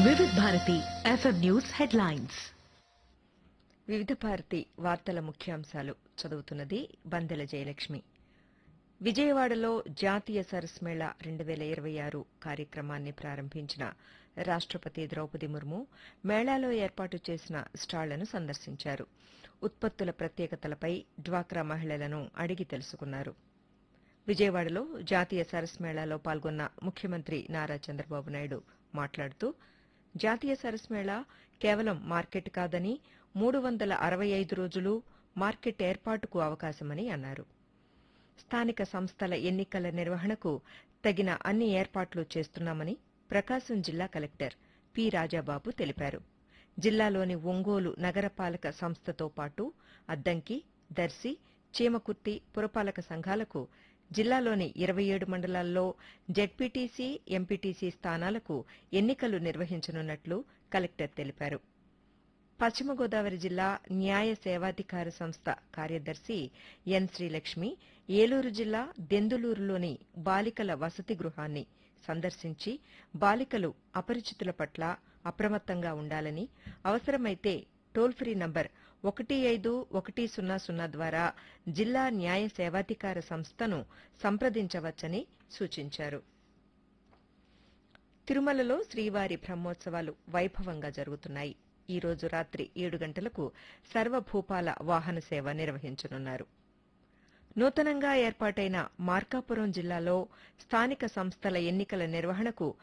వివిధ Bharati FM news headlines వివిధ భారతి వార్తల ముఖ్యాంశాలు చదువుతున్నది బందెల జయలక్ష్మి విజయవాడలో జాతీయ సరస్ మేళా రెండు వేల ఇరవై ఆరు కార్యక్రమాన్ని ప్రారంభించిన రాష్టపతి ద్రౌపది ముర్ము మేళాలో ఏర్పాటు చేసిన స్టాళ్లను సందర్శించారు ఉత్పత్తుల ప్రత్యేకతలపై డ్వాక్రా మహిళలను అడిగి తెలుసుకున్నారు విజయవాడలో జాతీయ సరస్ మేళాలో పాల్గొన్న ముఖ్యమంత్రి నారా చంద్రబాబు నాయుడు మాట్లాడుతూ జాతీయ సరస్ మేళా కేవలం మార్కెట్ కాదని మూడు వందల అరవై ఐదు రోజులు మార్కెట్ ఏర్పాటుకు అవకాశమని అన్నారు స్థానిక సంస్థల ఎన్నికల నిర్వహణకు తగిన అన్ని ఏర్పాట్లు చేస్తున్నామని ప్రకాశం జిల్లా కలెక్టర్ పి రాజాబాబు తెలిపారు జిల్లాలోని ఒంగోలు నగరపాలక సంస్థతో పాటు అద్దంకి దర్శి చీమకుర్తి పురపాలక సంఘాలకు జిల్లాలోని ఇరవై ఏడు మండలాల్లో జెడ్పీటీసీ ఎంపీటీసీ స్థానాలకు ఎన్నికలు నిర్వహించనున్నట్లు కలెక్టర్ తెలిపారు పశ్చిమ గోదావరి జిల్లా న్యాయ సేవాధికార సంస్థ కార్యదర్శి ఎన్ శ్రీలక్ష్మి ఏలూరు జిల్లా దెందులూరులోని బాలికల వసతి గృహాన్ని సందర్శించి బాలికలు అపరిచితుల పట్ల అప్రమత్తంగా ఉండాలని అవసరమైతే టోల్ ఫ్రీ నంబర్ ఒకటి ఐదు ఒకటి సున్నా సున్నా ద్వారా జిల్లా న్యాయ సేవాధికార సంస్థను సంప్రదించవచ్చని సూచించారు తిరుమలలో శ్రీవారి బ్రహ్మోత్సవాలు వైభవంగా జరుగుతున్నాయి ఈ రోజు రాత్రి ఏడు గంటలకు సర్వభూపాల వాహన సేవ నిర్వహించనున్నారు నూతనంగా ఏర్పాటైన మార్కాపురం జిల్లాలో స్థానిక సంస్థల ఎన్నికల నిర్వహణకు